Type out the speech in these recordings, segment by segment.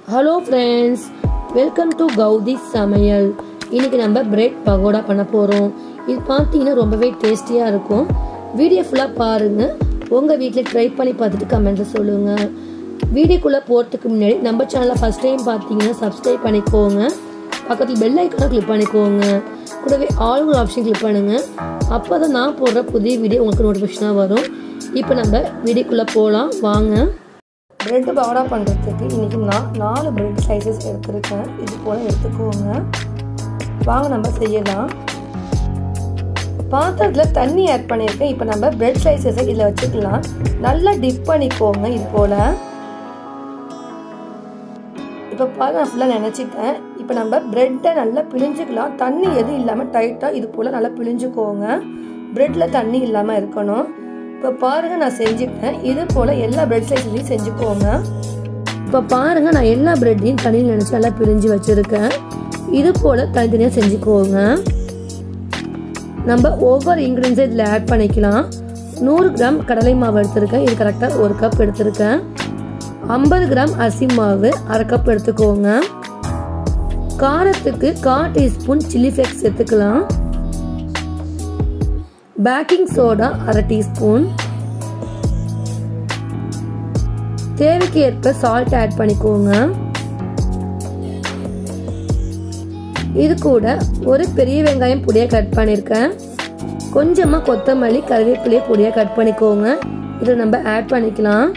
hello friends welcome to Gowthi சமையல் இன்னைக்கு நம்ம பிரெட் பகோடா பண்ண போகிறோம் இது பார்த்தீங்கன்னா ரொம்பவே டேஸ்டியாக இருக்கும் வீடியோ ஃபுல்லாக பாருங்கள் உங்கள் வீட்டில் ட்ரை பண்ணி பார்த்துட்டு கமெண்ட்டில் சொல்லுங்கள் வீடியோக்குள்ளே போகிறதுக்கு முன்னாடி நம்ம சேனலை ஃபஸ்ட் டைம் பார்த்தீங்கன்னா சப்ஸ்கிரைப் பண்ணிக்கோங்க பக்கத்தில் பெல் ஐக்கானை கிளிக் பண்ணிக்கோங்க கூடவே ஆல் ஆப்ஷன் கிளிக் பண்ணுங்கள் அப்போ தான் நான் போடுற புதிய வீடியோ உங்களுக்கு நோட்டிஃபிகேஷனாக வரும் இப்போ நம்ம வீடியோக்குள்ளே போகலாம் வாங்க பிரெட் பவுடா பண்ணுறதுக்கு இன்றைக்கி நான் நாலு பிரெட் ஸ்லைசஸ் எடுத்துருக்கேன் இது போல் எடுத்துக்கோங்க வாங்க நம்ம செய்யலாம் பாத்திரத்தில் தண்ணி ஆட் பண்ணியிருக்கேன் இப்போ நம்ம பிரெட் ஸ்லைசஸை இதில் வச்சுக்கலாம் நல்லா டிப் பண்ணிக்கோங்க இது போல் இப்போ பாருங்க நான் ஃபுல்லாக நினச்சிட்டேன் இப்போ நம்ம ப்ரெட்டை நல்லா பிழிஞ்சுக்கலாம் தண்ணி எதுவும் இல்லாமல் டைட்டாக இது போல் நல்லா பிழிஞ்சுக்கோங்க ப்ரெட்டில் தண்ணி இல்லாமல் இருக்கணும் இப்போ பாருங்கள் நான் செஞ்சுட்டேன் இது போல் எல்லா பிரெட் சைஸ்லையும் செஞ்சுக்கோங்க இப்போ பாருங்கள் நான் எல்லா பிரெட்டையும் தண்ணியில் நினச்சி நல்லா பிழிஞ்சு வச்சுருக்கேன் இது போல் தனித்தனியாக செஞ்சுக்கோங்க நம்ம ஒவ்வொரு இன்க்ரீடியன்ஸும் இதில் ஆட் பண்ணிக்கலாம் நூறு கிராம் கடலை மாவு எடுத்திருக்கேன் இது கரெக்டாக ஒரு கப் எடுத்திருக்கேன் ஐம்பது கிராம் அரிசி மாவு அரை கப் எடுத்துக்கோங்க காரத்துக்கு கால் டீஸ்பூன் சில்லி ஃப்ளேக்ஸ் எடுத்துக்கலாம் பேக்கிங் சோடா அரை டீஸ்பூன் தேவைக்கு ஏற்ப சால்ட் ஆட் பண்ணிக்கோங்க இது கூட ஒரு பெரிய வெங்காயம் பொடியாக கட் பண்ணியிருக்கேன் கொஞ்சமாக கொத்தமல்லி கருவேப்பிலையை பொடியாக கட் பண்ணிக்கோங்க இதை நம்ம ஆட் பண்ணிக்கலாம்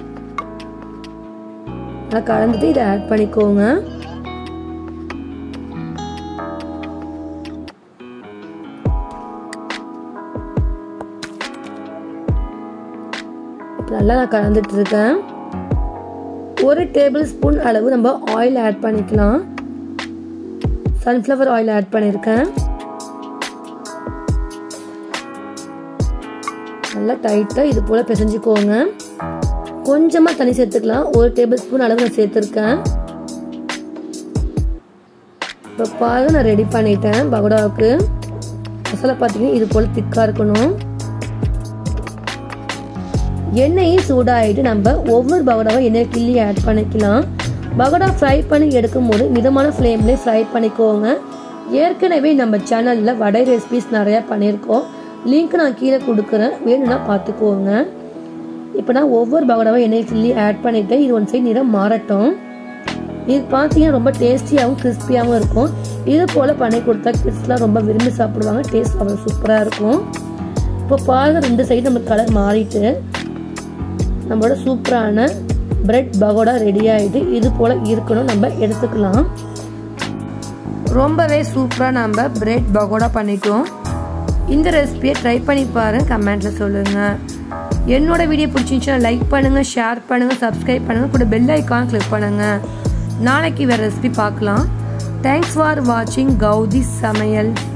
நல்லா கலந்துட்டு இதை ஆட் பண்ணிக்கோங்க நல்லா நான் கலந்துட்டு இருக்கேன் ஒரு டேபிள் ஸ்பூன் அளவு நம்ம ஆயில் ஆட் பண்ணிக்கலாம் சன்ஃப்ளவர் ஆயில் ஆட் பண்ணியிருக்கேன் நல்லா டைட்டாக இது போல் பிசைஞ்சுக்கோங்க கொஞ்சமாக தண்ணி சேர்த்துக்கலாம் ஒரு டேபிள் ஸ்பூன் அளவு நான் சேர்த்துருக்கேன் இப்போ பாருங்க நான் ரெடி பண்ணிட்டேன் பகோடாவுக்கு மசாலா பார்த்தீங்கன்னா இது போல் திக்காக இருக்கணும் எண்ணெயும் சூடாகிட்டு நம்ம ஒவ்வொரு பகோடாவை எண்ணெய் கிள்ளி ஆட் பண்ணிக்கலாம் பகோடா ஃப்ரை பண்ணி எடுக்கும் போது மிதமான ஃப்ளேம்லேயே ஃப்ரை பண்ணிக்கோங்க ஏற்கனவே நம்ம சேனலில் வடை ரெசிபிஸ் நிறையா பண்ணியிருக்கோம் லிங்க் நான் கீழே கொடுக்குறேன் வேணும்னா பார்த்துக்கோங்க இப்போ நான் ஒவ்வொரு பகோடாவை எண்ணெய் கிள்ளி ஆட் பண்ணிவிட்டேன் இது ஒன் சைடு நிறம் மாறட்டும் இது பார்த்தீங்கன்னா ரொம்ப டேஸ்டியாகவும் கிறிஸ்பியாகவும் இருக்கும் இது போல் பண்ணி கொடுத்தா கிட்ஸ்லாம் ரொம்ப விரும்பி சாப்பிடுவாங்க டேஸ்ட் அவ்வளோ சூப்பராக இருக்கும் இப்போ பாருங்க ரெண்டு சைடு நம்ம கலர் மாறிட்டு நம்மளோட சூப்பரான பிரெட் பகோடா ரெடி ஆகிட்டு இது போல் இருக்கணும் நம்ம எடுத்துக்கலாம் ரொம்பவே சூப்பராக நம்ம பிரெட் பகோடா பண்ணிட்டோம் இந்த ரெசிபியை ட்ரை பண்ணி பாருங்க கமெண்ட்டில் சொல்லுங்கள் என்னோட வீடியோ பிடிச்சிருந்துச்சுன்னா லைக் பண்ணுங்கள் ஷேர் பண்ணுங்கள் சப்ஸ்கிரைப் பண்ணுங்கள் கூட பெல் ஐக்கான் கிளிக் பண்ணுங்கள் நாளைக்கு வேறு ரெசிபி பார்க்கலாம் தேங்க்ஸ் ஃபார் வாட்சிங் கௌதி சமையல்